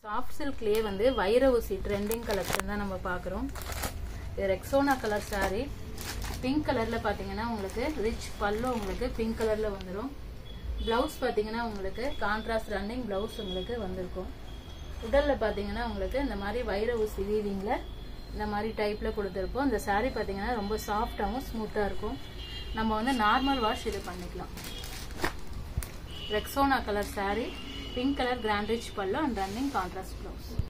soft சில்க்லேயே வந்து வைர ஊசி ட்ரெண்டிங் கலெக்ஷன் தான் நம்ம பார்க்குறோம் இது ரெக்ஸோனா கலர் saree பிங்க் கலரில் பார்த்தீங்கன்னா உங்களுக்கு ரிச் பல்லு உங்களுக்கு பிங்க் கலரில் வந்துடும் ப்ளவுஸ் பார்த்தீங்கன்னா உங்களுக்கு கான்ட்ராஸ்ட் ரன்னிங் ப்ளவுஸ் உங்களுக்கு வந்திருக்கும் உடலில் பார்த்தீங்கன்னா உங்களுக்கு இந்த மாதிரி வைர ஊசி வீவிங்கில் இந்த மாதிரி டைப்பில் கொடுத்துருப்போம் இந்த saree பார்த்தீங்கன்னா ரொம்ப சாஃப்டாகவும் ஸ்மூத்தாக இருக்கும் நம்ம வந்து நார்மல் வாஷ் இது பண்ணிக்கலாம் Rexona colour saree pink colour grand rich pallu and running contrast blouse